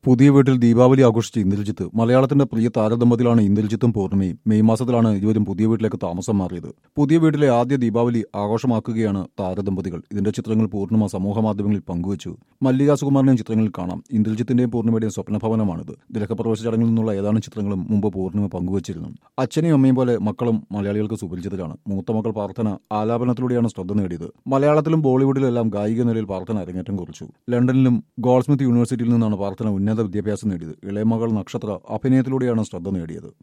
പുതിയ വീട്ടിൽ ദീപാവലി ആഘോഷിച്ച് ഇന്ദ്രജിത്ത് മലയാളത്തിന്റെ പ്രിയ താരദമ്പതികളാണ് ഇന്ദ്രജിത്തും പൂർണിമയും മെയ് മാസത്തിലാണ് ഇരുവരും പുതിയ വീട്ടിലേക്ക് താമസം മാറിയത് പുതിയ വീട്ടിലെ ആദ്യ ദീപാവലി ആഘോഷമാക്കുകയാണ് താരദമ്പതികൾ ഇതിന്റെ ചിത്രങ്ങൾ പൂർണിമ സമൂഹമാധ്യമങ്ങളിൽ പങ്കുവച്ചു മല്ലിക സുകുമാരനെയും ചിത്രങ്ങളിൽ കാണാം ഇന്ദ്രജിത്തിന്റെയും പൂർണിമയുടെയും സ്വപ്നഭവനമാണിത് തിലക്കപ്രവേശ ചടങ്ങിൽ നിന്നുള്ള ഏതാനും ചിത്രങ്ങളും മുമ്പ് പൂർണിമ പങ്കുവച്ചിരുന്നു അച്ഛനെയും അമ്മയും പോലെ മക്കളും മലയാളികൾക്ക് സുപരിചിതരാണ് മൂത്ത മകൾ പ്രാർത്ഥന ആലാപനത്തിലൂടെയാണ് ശ്രദ്ധ നേടിയത് മലയാളത്തിലും ബോളിവുഡിലും എല്ലാം ഗായിക നിലയിൽ പ്രാർത്ഥന അരങ്ങേറ്റം കുറിച്ചു ലണ്ടനിലും ഗോൾസ്മിത്ത് യൂണിവേഴ്സിറ്റിയിൽ നിന്നാണ് പ്രാർത്ഥന ഉന്നത വിദ്യാഭ്യാസം നേടിയത് ഇളയ മകൾ നക്ഷത്ര അഭിനയത്തിലൂടെയാണ് ശ്രദ്ധ നേടിയത്